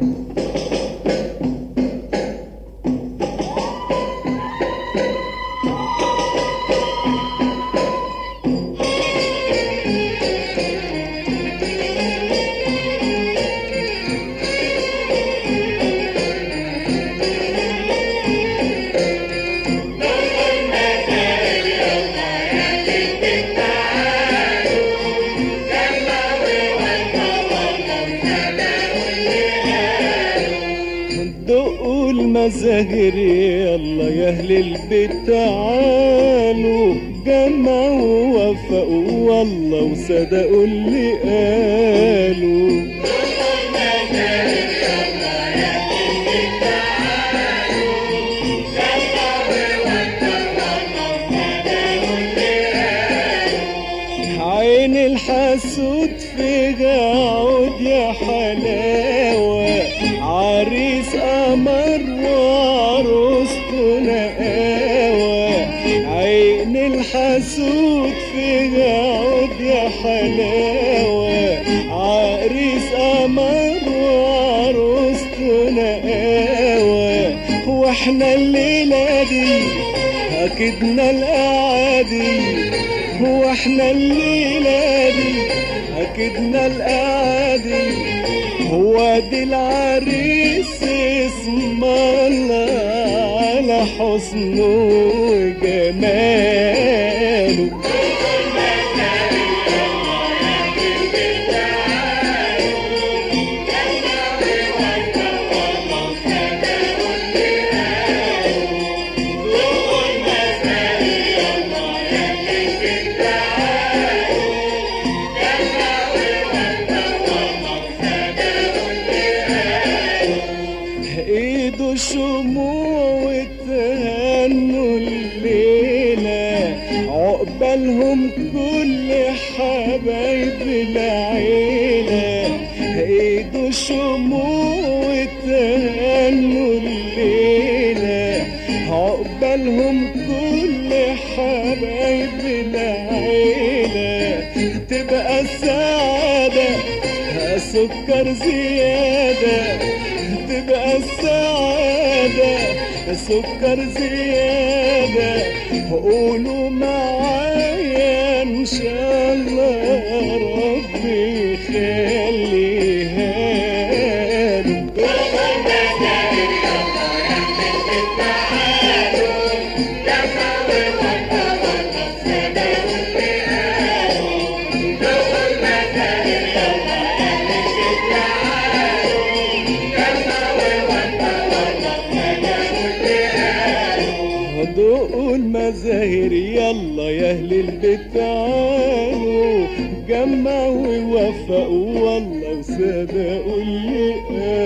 دقوا المزاهر يلا يا اهل البيت تعالوا جمعوا ووفقوا والله وصدقوا اللي قالوا عين الحسود في عود يا حلاوة عريس قمر وعروسته نقاوة عين الحسود في عود يا حلاوة عريس قمر وعروسته نقاوة واحنا الليلة دي أكدنا الأعادي هو احنا الليلة دي أكدنا القعدي هو دي العريس اسم الله على حسنه وجماله ايده شموع وتهنوا الليلة عقبالهم كل حبايب العيلة ايده شموع وتهنوا الليلة عقبالهم كل حبايب العيلة تبقى السعادة سكر زيادة تبقى السعادة سكر زيادة قولوا معايا إن شاء الله ربي يخليها له ذوقوا المزاهر يلا يا اهل البيت تعالوا جمعوا ووفقوا والله وصدقوا اللي قالوا